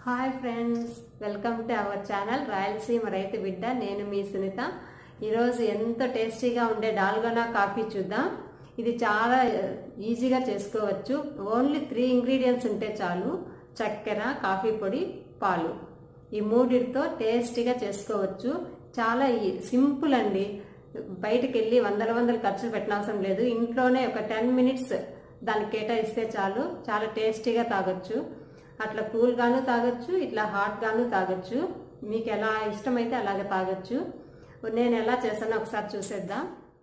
hi friends welcome to our channel Rayalaseema రైతు బిడ్డ నేను మీ సునీత ఈరోజు ఎంతో టేస్టీగా ఉండే డాల్గోనా కాఫీ చూద్దాం ఇది చాలా ఈజీగా చేసుకోవచ్చు ఓన్లీ త్రీ ఇంగ్రీడియంట్స్ ఉంటే చాలు చక్కెర కాఫీ పొడి పాలు ఈ మూడిటితో టేస్టీగా చేసుకోవచ్చు చాలా ఈ- సింపుల్ అండి బయటకు వెళ్ళి వందల వందలు ఖర్చులు పెట్టనవసరం లేదు ఇంట్లోనే ఒక టెన్ మినిట్స్ దానికి కేటాయిస్తే చాలు చాలా టేస్టీగా తాగొచ్చు అట్లా కూల్ గాను తాగొచ్చు ఇట్లా హాట్ గాను తాగొచ్చు మీకు ఎలా ఇష్టమైతే అలాగే తాగొచ్చు నేను ఎలా చేస్తానో ఒకసారి చూసేద్దాం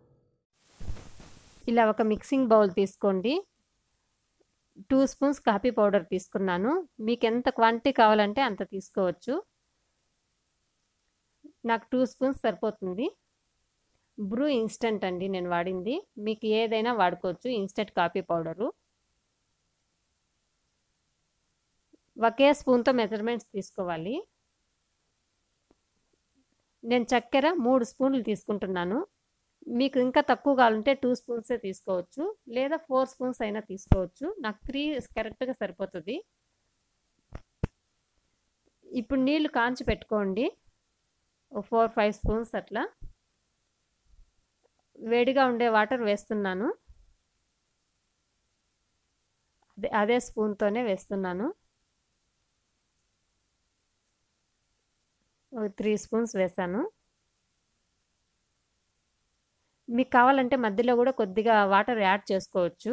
ఇలా ఒక మిక్సింగ్ బౌల్ తీసుకోండి టూ స్పూన్స్ కాఫీ పౌడర్ తీసుకున్నాను మీకు ఎంత క్వాంటిటీ కావాలంటే అంత తీసుకోవచ్చు నాకు టూ స్పూన్స్ సరిపోతుంది బ్రూ ఇన్స్టెంట్ అండి నేను వాడింది మీకు ఏదైనా వాడుకోవచ్చు ఇన్స్టెంట్ కాఫీ పౌడరు ఒకే స్పూన్తో మెజర్మెంట్స్ తీసుకోవాలి నేను చక్కెర మూడు స్పూన్లు తీసుకుంటున్నాను మీకు ఇంకా తక్కువ కావాలంటే టూ స్పూన్సే తీసుకోవచ్చు లేదా ఫోర్ స్పూన్స్ అయినా తీసుకోవచ్చు నాకు త్రీ కరెక్ట్గా సరిపోతుంది ఇప్పుడు నీళ్లు కాంచి పెట్టుకోండి ఫోర్ ఫైవ్ స్పూన్స్ అట్లా వేడిగా ఉండే వాటర్ వేస్తున్నాను అదే అదే స్పూన్తోనే వేస్తున్నాను ఒక త్రీ స్పూన్స్ వేసాను మీకు కావాలంటే మధ్యలో కూడా కొద్దిగా వాటర్ యాడ్ చేసుకోవచ్చు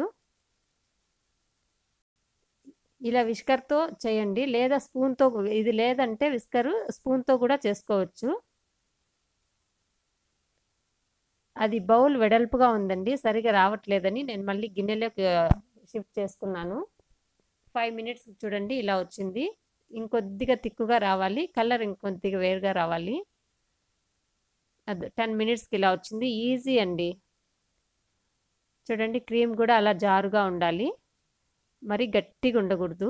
ఇలా విస్కర్తో చేయండి లేదా స్పూన్తో ఇది లేదంటే విస్కర్ స్పూన్తో కూడా చేసుకోవచ్చు అది బౌల్ వెడల్పుగా ఉందండి సరిగా రావట్లేదని నేను మళ్ళీ గిన్నెలోకి షిఫ్ట్ చేసుకున్నాను ఫైవ్ మినిట్స్ చూడండి ఇలా వచ్చింది ఇంకొద్దిగా తిక్కుగా రావాలి కలర్ ఇంకొద్దిగా వేరుగా రావాలి అది టెన్ మినిట్స్కి ఇలా వచ్చింది ఈజీ అండి చూడండి క్రీమ్ కూడా అలా జారుగా ఉండాలి మరి గట్టిగా ఉండకూడదు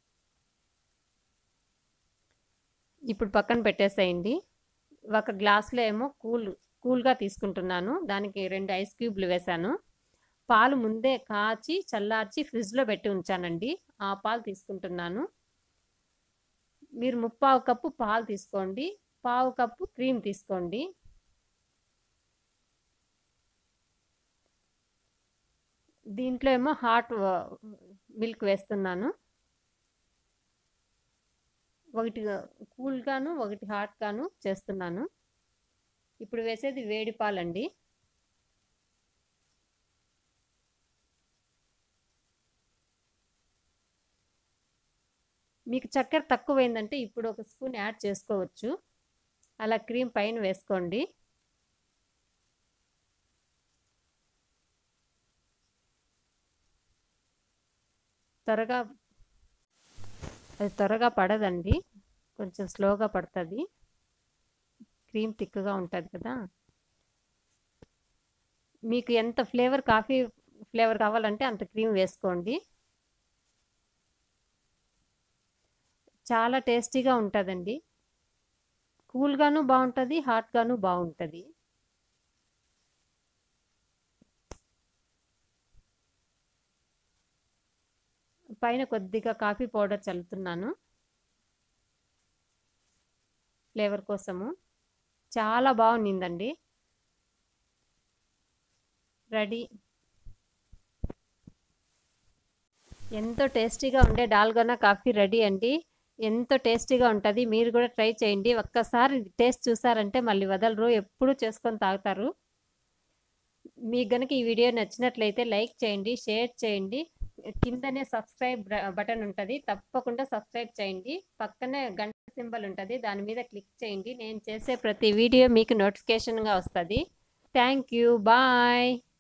ఇప్పుడు పక్కన పెట్టేసేయండి ఒక గ్లాస్లో ఏమో కూల్ కూల్గా తీసుకుంటున్నాను దానికి రెండు ఐస్ క్యూబ్లు వేశాను పాలు ముందే కాచి చల్లార్చి ఫ్రిడ్జ్లో పెట్టి ఉంచానండి ఆ పాలు తీసుకుంటున్నాను మీరు ముప్పావు కప్పు పాలు తీసుకోండి పావు కప్పు క్రీమ్ తీసుకోండి దీంట్లో ఏమో హాట్ మిల్క్ వేస్తున్నాను ఒకటి కూల్గాను ఒకటి హాట్గాను చేస్తున్నాను ఇప్పుడు వేసేది వేడి పాలండి మీకు చక్కెర తక్కువైందంటే ఇప్పుడు ఒక స్పూన్ యాడ్ చేసుకోవచ్చు అలా క్రీమ్ పైన వేసుకోండి త్వరగా అది త్వరగా పడదండి కొంచెం స్లోగా పడుతుంది క్రీమ్ థిక్గా ఉంటుంది కదా మీకు ఎంత ఫ్లేవర్ కాఫీ ఫ్లేవర్ కావాలంటే అంత క్రీమ్ వేసుకోండి చాలా టేస్టీగా ఉంటుందండి కూల్గాను బాగుంటుంది హాట్గాను బాగుంటుంది పైన కొద్దిగా కాఫీ పౌడర్ చల్లుతున్నాను ఫ్లేవర్ కోసము చాలా బాగుండిందండి రెడీ ఎంతో టేస్టీగా ఉండే డాల్గోనా కాఫీ రెడీ అండి ఎంతో టేస్టీగా ఉంటుంది మీరు కూడా ట్రై చేయండి ఒక్కసారి టేస్ట్ చూసారంటే మళ్ళీ వదలరు ఎప్పుడు చేసుకొని తాగుతారు మీకు కనుక ఈ వీడియో నచ్చినట్లయితే లైక్ చేయండి షేర్ చేయండి కిందనే సబ్స్క్రైబ్ బటన్ ఉంటుంది తప్పకుండా సబ్స్క్రైబ్ చేయండి పక్కనే గంట సింబల్ ఉంటుంది దాని మీద క్లిక్ చేయండి నేను చేసే ప్రతి వీడియో మీకు నోటిఫికేషన్గా వస్తుంది థ్యాంక్ యూ బాయ్